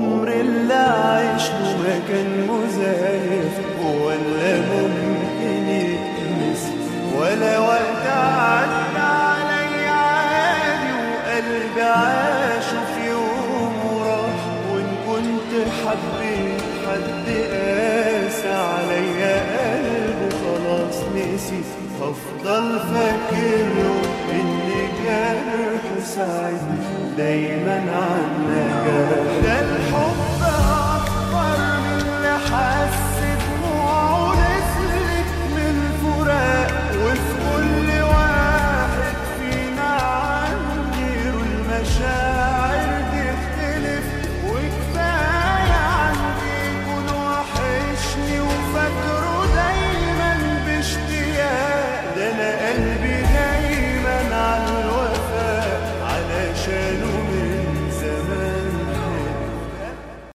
عمر اللي عشته ما كان مزيف ولا ممكن يتنسي ولا وقت عدى علي عادي وقلبي عاشه في يوم وراح وان كنت حبيت حد قاسى عليا قلبه خلاص نسي هفضل فاكره ان جرحه ساعدني دايما عن نجاح